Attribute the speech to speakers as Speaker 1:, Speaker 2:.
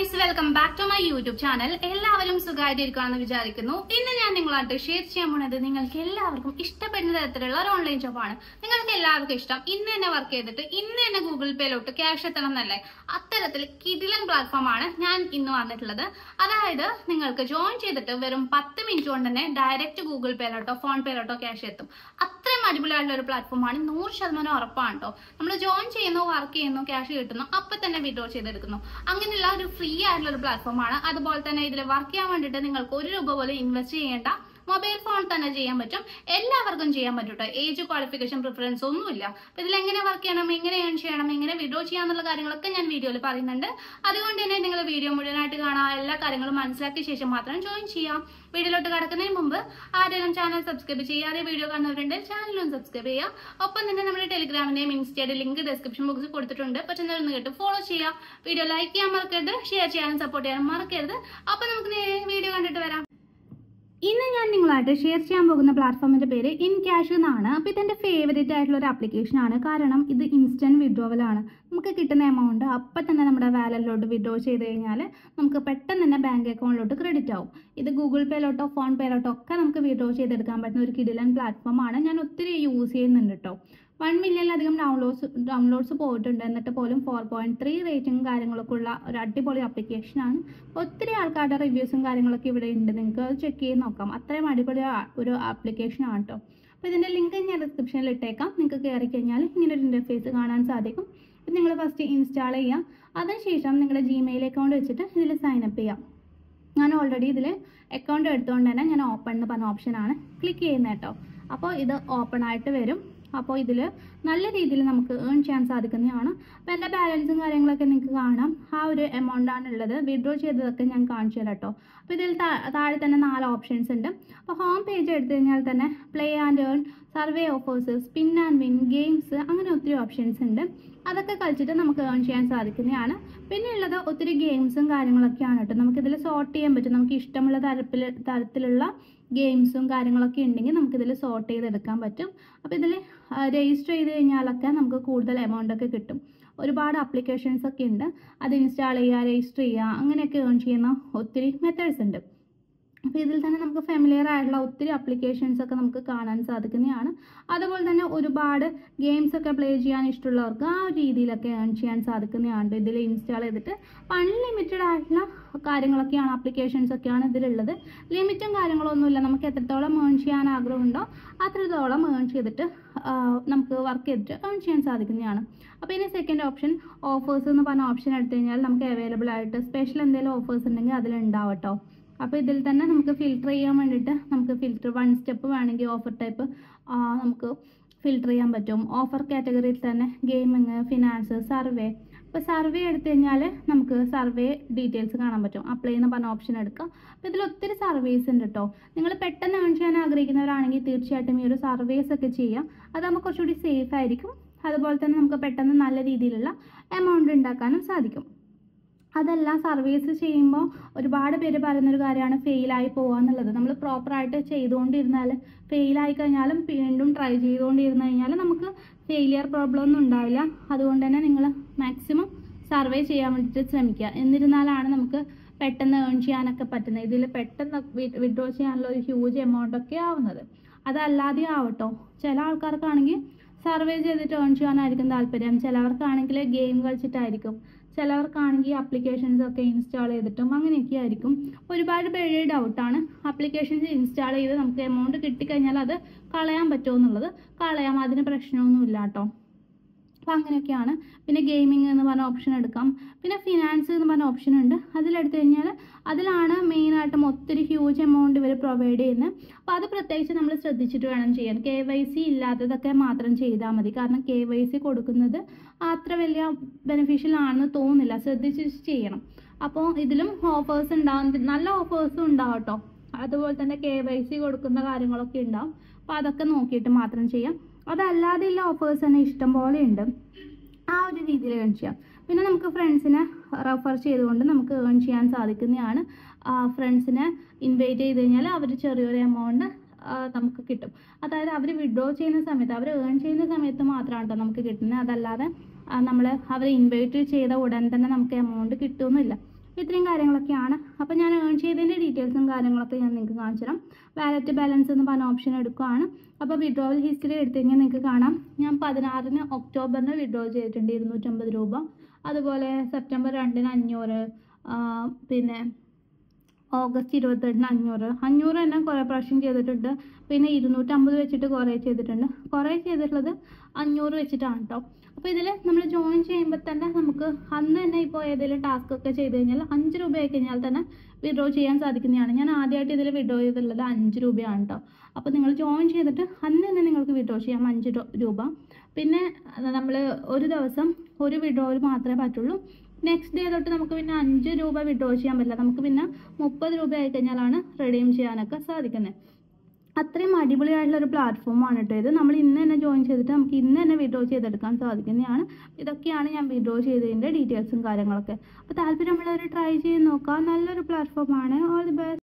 Speaker 1: guys welcome back to my YouTube channel എല്ലാവരും സുഖമായിട്ടിരിക്കുകയാണെന്ന് വിചാരിക്കുന്നു ഇന്ന് ഞാൻ നിങ്ങളായിട്ട് ഷെയർ ചെയ്യാൻ പോണത് നിങ്ങൾക്ക് എല്ലാവർക്കും ഇഷ്ടപ്പെടുന്ന തരത്തിലുള്ള ഒരു ഓൺലൈൻ ജോബാണ് നിങ്ങൾക്ക് എല്ലാവർക്കും ഇഷ്ടം ഇന്ന് തന്നെ വർക്ക് ചെയ്തിട്ട് ഇന്ന് തന്നെ ഗൂഗിൾ പേയിലോട്ട് ക്യാഷ് എത്തണം എന്നല്ലേ അത്തരത്തിൽ കിടിലൻ പ്ലാറ്റ്ഫോം ആണ് ഞാൻ ഇന്ന് വന്നിട്ടുള്ളത് അതായത് നിങ്ങൾക്ക് ജോയിൻ ചെയ്തിട്ട് വെറും പത്ത് മിനിറ്റ് കൊണ്ട് തന്നെ ഡയറക്റ്റ് ഗൂഗിൾ പേയിലോട്ടോ ഫോൺ പേയിലോട്ടോ ക്യാഷ് എത്തും അത്രയും അടിപൊളിയായിട്ടുള്ള ഒരു പ്ലാറ്റ്ഫോമാണ് നൂറ് ശതമാനം ഉറപ്പാണ് കേട്ടോ നമ്മൾ ജോയിൻ ചെയ്യുന്നു വർക്ക് ചെയ്യുന്നു ക്യാഷ് കിട്ടുന്നു അപ്പൊ തന്നെ വിഡ്രോ ചെയ്തെടുക്കുന്നു അങ്ങനെയുള്ള ഒരു ഫ്രീ ആയിട്ടുള്ള ഒരു പ്ലാറ്റ്ഫോമാണ് അതുപോലെ തന്നെ ഇതിൽ വർക്ക് ചെയ്യാൻ വേണ്ടിയിട്ട് നിങ്ങൾക്ക് ഒരു രൂപ പോലും ഇൻവെസ്റ്റ് ചെയ്യേണ്ട മൊബൈൽ ഫോൺ തന്നെ ചെയ്യാൻ പറ്റും എല്ലാവർക്കും ചെയ്യാൻ പറ്റും കേട്ടോ ഏജ് ക്വാളിഫിക്കേഷൻ പ്രിഫറൻസ് ഒന്നുമില്ല അപ്പൊ ഇതിൽ എങ്ങനെ വർക്ക് ചെയ്യണം എങ്ങനെ ഏൺ ചെയ്യണം എങ്ങനെ വിഡ്രോ ചെയ്യാന്നുള്ള കാര്യങ്ങളൊക്കെ ഞാൻ വീഡിയോയിൽ പറയുന്നുണ്ട് അതുകൊണ്ട് തന്നെ നിങ്ങൾ വീഡിയോ മുഴുവനായിട്ട് കാണാം എല്ലാ കാര്യങ്ങളും മനസ്സിലാക്കിയ ശേഷം മാത്രം ജോയിൻ ചെയ്യാം വീഡിയോയിലോട്ട് കടക്കുന്നതിന് മുമ്പ് ആരെങ്കിലും ചാനൽ സബ്സ്ക്രൈബ് ചെയ്യാതെ വീഡിയോ കാണുന്നവരുണ്ട് ചാനലും സബ്സ്ക്രൈബ് ചെയ്യുക ഒപ്പം തന്നെ നമ്മുടെ ടെലിഗ്രാമിന്റെയും ഇൻസ്റ്റയുടെ ലിങ്ക് ഡിസ്ക്രിപ്ഷൻ ബോക്സിൽ കൊടുത്തിട്ടുണ്ട് പറ്റുന്നവരൊന്ന് കേട്ട് ഫോളോ ചെയ്യുക വീഡിയോ ലൈക്ക് ചെയ്യാൻ മറക്കരുത് ഷെയർ ചെയ്യാനും സപ്പോർട്ട് ചെയ്യാനും മറക്കരുത് അപ്പൊ നമുക്ക് നേരെ വീഡിയോ കണ്ടിട്ട് വരാം ഇന്ന് ഞാൻ നിങ്ങളായിട്ട് ഷെയർ ചെയ്യാൻ പോകുന്ന പ്ലാറ്റ്ഫോമിന്റെ പേര് ഇൻ ക്യാഷ് എന്നാണ് അപ്പോൾ ഇതെന്റെ ഫേവറേറ്റ് ആയിട്ടുള്ള ഒരു ആപ്ലിക്കേഷൻ ആണ് കാരണം ഇത് ഇൻസ്റ്റന്റ് വിഡ്രോവൽ ആണ് നമുക്ക് കിട്ടുന്ന എമൗണ്ട് അപ്പം തന്നെ നമ്മുടെ വാലറ്റിലോട്ട് വിഡ്രോ ചെയ്ത് കഴിഞ്ഞാൽ നമുക്ക് പെട്ടെന്ന് തന്നെ ബാങ്ക് അക്കൗണ്ടിലോട്ട് ക്രെഡിറ്റ് ആവും ഇത് ഗൂഗിൾ പേയിലോട്ടോ ഫോൺ പേയിലോട്ടോ ഒക്കെ നമുക്ക് വിഡ്രോ ചെയ്തെടുക്കാൻ പറ്റുന്ന ഒരു കിടിലൻ പ്ലാറ്റ്ഫോം ആണ് ഞാൻ ഒത്തിരി യൂസ് ചെയ്യുന്നുണ്ട് കേട്ടോ വൺ മില്യണിലധികം ഡൗൺലോഡ്സ് ഡൗൺലോഡ്സ് പോയിട്ടുണ്ട് എന്നിട്ട് പോലും ഫോർ പോയിന്റ് ത്രീ റേറ്റിംഗ് കാര്യങ്ങളൊക്കെ ഉള്ള ഒരു അടിപൊളി ആപ്ലിക്കേഷനാണ് ഒത്തിരി ആൾക്കാരുടെ റിവ്യൂസും കാര്യങ്ങളൊക്കെ ഇവിടെ ഉണ്ട് നിങ്ങൾക്ക് അത് ചെക്ക് ചെയ്ത് നോക്കാം അത്രയും അടിപൊളി ആ- ഒരു ആപ്ലിക്കേഷനാണ് കേട്ടോ അപ്പോൾ ഇതിൻ്റെ ലിങ്ക് ഞാൻ ഡിസ്ക്രിപ്ഷനിൽ ഇട്ടേക്കാം നിങ്ങൾക്ക് കയറി കഴിഞ്ഞാൽ ഇങ്ങനെ ഒരു ഇൻ്റർഫേസ് കാണാൻ സാധിക്കും അപ്പം നിങ്ങൾ ഫസ്റ്റ് ഇൻസ്റ്റാൾ ചെയ്യാം അതിനുശേഷം നിങ്ങളുടെ ജിമെയിൽ അക്കൗണ്ട് വെച്ചിട്ട് ഇതിൽ സൈൻ അപ്പ് ചെയ്യാം ഞാൻ ഓൾറെഡി ഇതിൽ അക്കൗണ്ട് എടുത്തുകൊണ്ട് തന്നെ ഞാൻ ഓപ്പൺ എന്ന് പറഞ്ഞ ഓപ്ഷനാണ് ക്ലിക്ക് ചെയ്യുന്നത് കേട്ടോ അപ്പോൾ ഇത് ഓപ്പൺ ആയിട്ട് വരും അപ്പോൾ ഇതിൽ നല്ല രീതിയിൽ നമുക്ക് ഏൺ ചെയ്യാൻ സാധിക്കുന്നതാണ് അപ്പോൾ എൻ്റെ ബാലൻസും കാര്യങ്ങളൊക്കെ നിങ്ങൾക്ക് കാണാം ആ ഒരു എമൗണ്ട് ആണ് ഉള്ളത് വിഡ്രോ ചെയ്തതൊക്കെ ഞാൻ കാണിച്ചു തരാം കേട്ടോ അപ്പോൾ ഇതിൽ താ- താഴെ തന്നെ നാല് ഓപ്ഷൻസ് ഉണ്ട് അപ്പോൾ ഹോം പേജ് എടുത്തു കഴിഞ്ഞാൽ തന്നെ play and earn survey offers spin and win games അങ്ങനെ ഒത്തിരി ഓപ്ഷൻസ് ഉണ്ട് അതൊക്കെ കളിച്ചിട്ട് നമുക്ക് ഏൺ ചെയ്യാൻ സാധിക്കുന്നതാണ് പിന്നെ ഉള്ളത് ഒത്തിരി ഗെയിംസും കാര്യങ്ങളൊക്കെയാണ് കേട്ടോ നമുക്കിതിൽ സോർട്ട് ചെയ്യാൻ പറ്റും നമുക്ക് ഇഷ്ടമുള്ള തരത്തിൽ തരത്തിലുള്ള ഗെയിംസും കാര്യങ്ങളൊക്കെ ഉണ്ടെങ്കിൽ നമുക്കിതിൽ സോർട്ട് ചെയ്തെടുക്കാൻ പറ്റും അപ്പോൾ ഇതിൽ രജിസ്റ്റർ ചെയ്ത് കഴിഞ്ഞാലൊക്കെ നമുക്ക് കൂടുതൽ എമൗണ്ട് ഒക്കെ കിട്ടും ഒരുപാട് ആപ്ലിക്കേഷൻസ് ഒക്കെ ഉണ്ട് അത് ഇൻസ്റ്റാൾ ചെയ്യുക രജിസ്റ്റർ ചെയ്യുക അങ്ങനെയൊക്കെ ഏൺ ചെയ്യുന്ന ഒത്തിരി മെത്തേഡ്സ് ഉണ്ട് അപ്പോൾ ഇതിൽ തന്നെ നമുക്ക് ഫെമിലിയർ ആയിട്ടുള്ള ഒത്തിരി അപ്ലിക്കേഷൻസ് ഒക്കെ നമുക്ക് കാണാൻ സാധിക്കുന്നതാണ് അതുപോലെ തന്നെ ഒരുപാട് ഗെയിംസ് ഒക്കെ പ്ലേ ചെയ്യാൻ ഇഷ്ടമുള്ളവർക്ക് ആ ഒരു രീതിയിലൊക്കെ ഏൺ ചെയ്യാൻ സാധിക്കുന്നതാണ് ഇതിൽ ഇൻസ്റ്റാൾ ചെയ്തിട്ട് അൺലിമിറ്റഡ് ആയിട്ടുള്ള കാര്യങ്ങളൊക്കെയാണ് അപ്ലിക്കേഷൻസ് ഒക്കെയാണ് ഇതിലുള്ളത് ലിമിറ്റും കാര്യങ്ങളൊന്നുമില്ല നമുക്ക് എത്രത്തോളം ഏൺ ചെയ്യാൻ ആഗ്രഹമുണ്ടോ അത്രത്തോളം ഏൺ ചെയ്തിട്ട് ആ, നമുക്ക് വർക്ക് ചെയ്തിട്ട് ഏൺ ചെയ്യാൻ സാധിക്കുന്നതാണ് അപ്പോൾ ഇനി സെക്കൻഡ് ഓപ്ഷൻ ഓഫേഴ്സ് എന്ന് പറഞ്ഞ ഓപ്ഷൻ എടുത്തു കഴിഞ്ഞാൽ നമുക്ക് അവൈലബിൾ ആയിട്ട് സ്പെഷ്യൽ എന്തെങ്കിലും ഓഫേഴ്സ് ഉണ്ടെങ്കിൽ അതിലുണ്ടാവും കേട്ടോ അപ്പോൾ ഇതിൽ തന്നെ നമുക്ക് ഫിൽട്ടർ ചെയ്യാൻ വേണ്ടിയിട്ട് നമുക്ക് ഫിൽറ്റർ വൺ സ്റ്റെപ്പ് വേണമെങ്കിൽ ഓഫർ ടൈപ്പ് നമുക്ക് ഫിൽട്ടർ ചെയ്യാൻ പറ്റും ഓഫർ കാറ്റഗറിയിൽ തന്നെ ഗെയിമിങ് ഫിനാൻസ് സർവേ ഇപ്പോൾ സർവേ എടുത്തു കഴിഞ്ഞാൽ നമുക്ക് സർവേ ഡീറ്റെയിൽസ് കാണാൻ പറ്റും അപ്ലൈ എന്ന് പറഞ്ഞ ഓപ്ഷൻ എടുക്കാം അപ്പോൾ ഇതിൽ ഒത്തിരി സർവീസ് ഉണ്ട് കേട്ടോ നിങ്ങൾ പെട്ടെന്ന് ഏൺ ചെയ്യാൻ ആഗ്രഹിക്കുന്നവരാണെങ്കിൽ തീർച്ചയായിട്ടും ഈ ഒരു സർവീസ് ഒക്കെ ചെയ്യാം അതാകുമ്പോൾ കുറച്ചുകൂടി സേഫ് ആയിരിക്കും അതുപോലെ തന്നെ നമുക്ക് പെട്ടെന്ന് നല്ല രീതിയിലുള്ള എമൗണ്ട് ഉണ്ടാക്കാനും സാധിക്കും അതല്ല സർവീസ് ചെയ്യുമ്പോൾ ഒരുപാട് പേര് പറയുന്നൊരു കാര്യമാണ് ഫെയിലായി പോകുക എന്നുള്ളത് നമ്മൾ പ്രോപ്പറായിട്ട് ചെയ്തുകൊണ്ടിരുന്നാൽ ഫെയിലായി കഴിഞ്ഞാലും വീണ്ടും ട്രൈ ചെയ്തുകൊണ്ടിരുന്ന് കഴിഞ്ഞാൽ നമുക്ക് ഫെയിലിയർ പ്രോബ്ലം ഒന്നും ഉണ്ടാവില്ല അതുകൊണ്ട് തന്നെ നിങ്ങൾ മാക്സിമം സർവേ ചെയ്യാൻ വേണ്ടിയിട്ട് ശ്രമിക്കുക എന്നിരുന്നാലാണ് നമുക്ക് പെട്ടെന്ന് ഏൺ ചെയ്യാനൊക്കെ പറ്റുന്നത് ഇതിൽ പെട്ടെന്ന് വിഡ്രോ ചെയ്യാനുള്ള ഒരു ഹ്യൂജ് എമൗണ്ട് ഒക്കെ ആവുന്നത് അതല്ലാതെ ആവട്ടോ ചില ആൾക്കാർക്കാണെങ്കിൽ സർവേ ചെയ്തിട്ട് ഏൺ ചെയ്യാനായിരിക്കും താല്പര്യം ചിലവർക്കാണെങ്കിൽ ഗെയിം കളിച്ചിട്ടായിരിക്കും ചിലവർക്കാണെങ്കിൽ അപ്ലിക്കേഷൻസ് ഒക്കെ ഇൻസ്റ്റാൾ ചെയ്തിട്ടും അങ്ങനെയൊക്കെ ആയിരിക്കും ഒരുപാട് പേര് ഡൗട്ടാണ് അപ്ലിക്കേഷൻസ് ഇൻസ്റ്റാൾ ചെയ്ത് നമുക്ക് എമൗണ്ട് കിട്ടിക്കഴിഞ്ഞാൽ അത് കളയാൻ പറ്റുമോ എന്നുള്ളത് കളയാം അതിന് പ്രശ്നമൊന്നുമില്ല കേട്ടോ അപ്പോൾ അങ്ങനെയൊക്കെയാണ് പിന്നെ ഗെയിമിംഗ് എന്ന് പറഞ്ഞ ഓപ്ഷൻ എടുക്കാം പിന്നെ ഫിനാൻസ് എന്ന് പറഞ്ഞ ഓപ്ഷൻ ഉണ്ട് അതിലെടുത്തു കഴിഞ്ഞാൽ അതിലാണ് മെയിനായിട്ടും ഒത്തിരി ഹ്യൂജ് എമൗണ്ട് ഇവർ പ്രൊവൈഡ് ചെയ്യുന്നത് അപ്പോൾ അത് പ്രത്യേകിച്ച് നമ്മൾ ശ്രദ്ധിച്ചിട്ട് വേണം ചെയ്യാൻ കെ വൈ സി ഇല്ലാത്തതൊക്കെ മാത്രം ചെയ്താൽ മതി കാരണം കെ വൈ സി കൊടുക്കുന്നത് അത്ര വലിയ ബെനിഫിഷ്യൽ ആണെന്ന് തോന്നുന്നില്ല ശ്രദ്ധിച്ച് ചെയ്യണം അപ്പോൾ ഇതിലും ഓഫേഴ്സ് ഉണ്ടാവും നല്ല ഓഫേഴ്സും ഉണ്ടാവും കേട്ടോ അതുപോലെ തന്നെ കെ വൈ സി കൊടുക്കുന്ന കാര്യങ്ങളൊക്കെ ഉണ്ടാവും അപ്പോൾ അതൊക്കെ നോക്കിയിട്ട് മാത്രം ചെയ്യാം അതല്ലാതെയുള്ള ഓഫേഴ്സ് തന്നെ ഇഷ്ടം പോലെ ഉണ്ട് ആ ഒരു രീതിയിൽ ഏൺ ചെയ്യാം പിന്നെ നമുക്ക് ഫ്രണ്ട്സിനെ റെഫർ ചെയ്തുകൊണ്ട് നമുക്ക് ഏൺ ചെയ്യാൻ സാധിക്കുന്നതാണ് ഫ്രണ്ട്സിനെ ഇൻവൈറ്റ് ചെയ്ത് കഴിഞ്ഞാൽ അവർ ചെറിയൊരു എമൗണ്ട് നമുക്ക് കിട്ടും അതായത് അവർ വിഡ്രോ ചെയ്യുന്ന സമയത്ത് അവർ ഏൺ ചെയ്യുന്ന സമയത്ത് മാത്രമാണ് കേട്ടോ നമുക്ക് കിട്ടുന്നത് അതല്ലാതെ നമ്മൾ അവരെ ഇൻവൈറ്റ് ചെയ്ത ഉടൻ തന്നെ നമുക്ക് എമൗണ്ട് കിട്ടുമെന്നില്ല ഇത്രയും കാര്യങ്ങളൊക്കെയാണ് അപ്പോൾ ഞാൻ ഏൺ ചെയ്തതിൻ്റെ ഡീറ്റെയിൽസും കാര്യങ്ങളൊക്കെ ഞാൻ നിങ്ങൾക്ക് കാണിച്ചു തരാം വാലറ്റ് ബാലൻസ് എന്ന് പറഞ്ഞ ഓപ്ഷൻ എടുക്കുകയാണ് അപ്പോൾ വിഡ്രോവൽ ഹിസ്റ്ററി എടുത്തു കഴിഞ്ഞാൽ നിങ്ങൾക്ക് കാണാം ഞാൻ പതിനാറിന് ഒക്ടോബറിന് വിഡ്രോ ചെയ്തിട്ടുണ്ട് ഇരുന്നൂറ്റമ്പത് രൂപ അതുപോലെ സെപ്റ്റംബർ രണ്ടിന് അഞ്ഞൂറ് ആ, പിന്നെ ഓഗസ്റ്റ് ഇരുപത്തെട്ടിന് അഞ്ഞൂറ് അഞ്ഞൂറ് തന്നെ കുറേ പ്രാവശ്യം ചെയ്തിട്ടുണ്ട് പിന്നെ ഇരുന്നൂറ്റമ്പത് വെച്ചിട്ട് കുറേ ചെയ്തിട്ടുണ്ട് കുറേ ചെയ്തിട്ടുള്ളത് അഞ്ഞൂറ് വെച്ചിട്ടാണ് കേട്ടോ അപ്പോൾ ഇതിൽ നമ്മൾ ജോയിൻ ചെയ്യുമ്പോൾ തന്നെ നമുക്ക് അന്ന് തന്നെ ഇപ്പോൾ ഏതെങ്കിലും ടാസ്ക് ഒക്കെ ചെയ്ത് കഴിഞ്ഞാൽ അഞ്ച് രൂപ ആയി കഴിഞ്ഞാൽ തന്നെ വിഡ്രോ ചെയ്യാൻ സാധിക്കുന്നതാണ് ഞാൻ ആദ്യമായിട്ട് ഇതിൽ വിഡ്രോ ചെയ്തിട്ടുള്ളത് അഞ്ച് രൂപയാണ് കേട്ടോ അപ്പോൾ നിങ്ങൾ ജോയിൻ ചെയ്തിട്ട് അന്ന് തന്നെ നിങ്ങൾക്ക് വിഡ്രോ ചെയ്യാം അഞ്ച് രൂ- രൂപ പിന്നെ നമ്മൾ ഒരു ദിവസം ഒരു വിഡ്രോയിൽ മാത്രമേ പറ്റുള്ളൂ നെക്സ്റ്റ് ഡേ തൊട്ട് നമുക്ക് പിന്നെ അഞ്ച് രൂപ വിഡ്രോ ചെയ്യാൻ പറ്റില്ല നമുക്ക് പിന്നെ മുപ്പത് രൂപ ആയി കഴിഞ്ഞാലാണ് റിഡീം ചെയ്യാനൊക്കെ സാധിക്കുന്നത് അത്രയും അടിപൊളിയായിട്ടുള്ള ഒരു പ്ലാറ്റ്ഫോമാണ് കേട്ടോ ഇത് നമ്മൾ ഇന്ന് തന്നെ ജോയിൻ ചെയ്തിട്ട് നമുക്ക് ഇന്ന് തന്നെ വിഡ്രോ ചെയ്തെടുക്കാൻ സാധിക്കുന്നതാണ് ഇതൊക്കെയാണ് ഞാൻ വിഡ്രോ ചെയ്തതിൻ്റെ ഡീറ്റെയിൽസും കാര്യങ്ങളൊക്കെ അപ്പോൾ താല്പര്യമുള്ളവർ ട്രൈ ചെയ്ത് നോക്കാം നല്ലൊരു പ്ലാറ്റ്ഫോമാണ് ഓൾ ദി ബെസ്റ്റ്